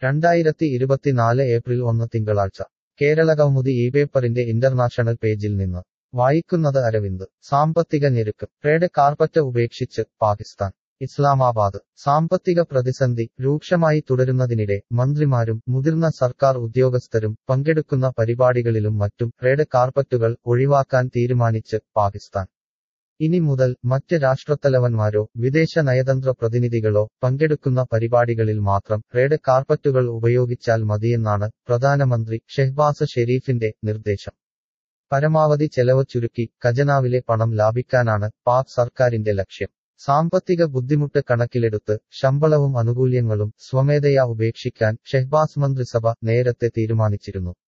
രണ്ടായിരത്തി ഇരുപത്തിനാല് ഏപ്രിൽ ഒന്ന് തിങ്കളാഴ്ച കേരളകൗമുദി ഈ പേപ്പറിന്റെ ഇന്റർനാഷണൽ പേജിൽ നിന്ന് വായിക്കുന്നത് അരവിന്ദ് സാമ്പത്തിക ഞെരുക്ക് റെഡ് കാർപ്പറ്റ് ഉപേക്ഷിച്ച് പാകിസ്ഥാൻ ഇസ്ലാമാബാദ് സാമ്പത്തിക പ്രതിസന്ധി രൂക്ഷമായി തുടരുന്നതിനിടെ മന്ത്രിമാരും മുതിർന്ന സർക്കാർ ഉദ്യോഗസ്ഥരും പങ്കെടുക്കുന്ന പരിപാടികളിലും മറ്റും റെഡ് കാർപ്പറ്റുകൾ ഒഴിവാക്കാൻ തീരുമാനിച്ച് പാകിസ്ഥാൻ ഇനി മുതൽ മറ്റ് രാഷ്ട്രത്തലവന്മാരോ വിദേശ നയതന്ത്ര പ്രതിനിധികളോ പങ്കെടുക്കുന്ന പരിപാടികളിൽ മാത്രം റെഡ് കാർപ്പറ്റുകൾ ഉപയോഗിച്ചാൽ മതിയെന്നാണ് പ്രധാനമന്ത്രി ഷെഹ്ബാസ് ഷെരീഫിന്റെ നിർദ്ദേശം പരമാവധി ചെലവ് ചുരുക്കി ഖജനാവിലെ പണം ലാഭിക്കാനാണ് പാക് സർക്കാരിന്റെ ലക്ഷ്യം സാമ്പത്തിക ബുദ്ധിമുട്ട് കണക്കിലെടുത്ത് ശമ്പളവും ആനുകൂല്യങ്ങളും സ്വമേധയാ ഉപേക്ഷിക്കാൻ ഷെഹ്ബാസ് മന്ത്രിസഭ നേരത്തെ തീരുമാനിച്ചിരുന്നു